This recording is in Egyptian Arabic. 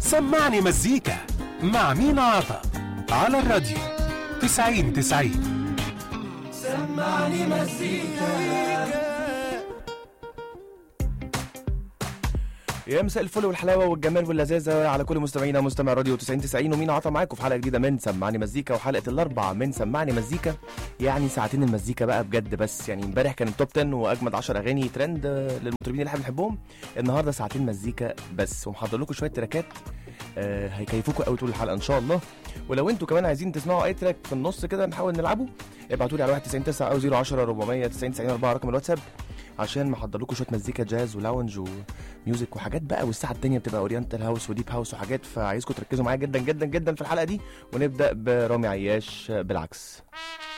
سمعني مزيكا مع مينا عطا على الراديو 90 90 سمعني مزيكا يا مساء الفل والحلاوه والجمال واللذاذه على كل مستمعينا مستمع راديو 90 90 ومين عطا معاكم في حلقه جديده من سمعني مزيكا وحلقه الاربع من سمعني مزيكا يعني ساعتين المزيكا بقى بجد بس يعني امبارح كان التوب 10 واجمد 10 اغاني ترند آه، للمطربين اللي احنا بنحبهم النهارده ساعتين مزيكا بس ومحضر لكم شويه تراكات آه، هيكيفوكوا قوي طول الحلقه ان شاء الله ولو انتوا كمان عايزين تسمعوا اي تراك في النص كده نحاول نلعبه ابعتوا لي على 19 او 010 400 90 90 4 رقم الواتساب عشان محضر لكم شويه مزيكا جاز ولاونج وميوزك وحاجات بقى والساعه التانية بتبقى اورينتال هاوس وديب هاوس وحاجات فعايزكم تركزوا معايا جدا جدا جدا في الحلقه دي ونبدا برامي عياش بالعكس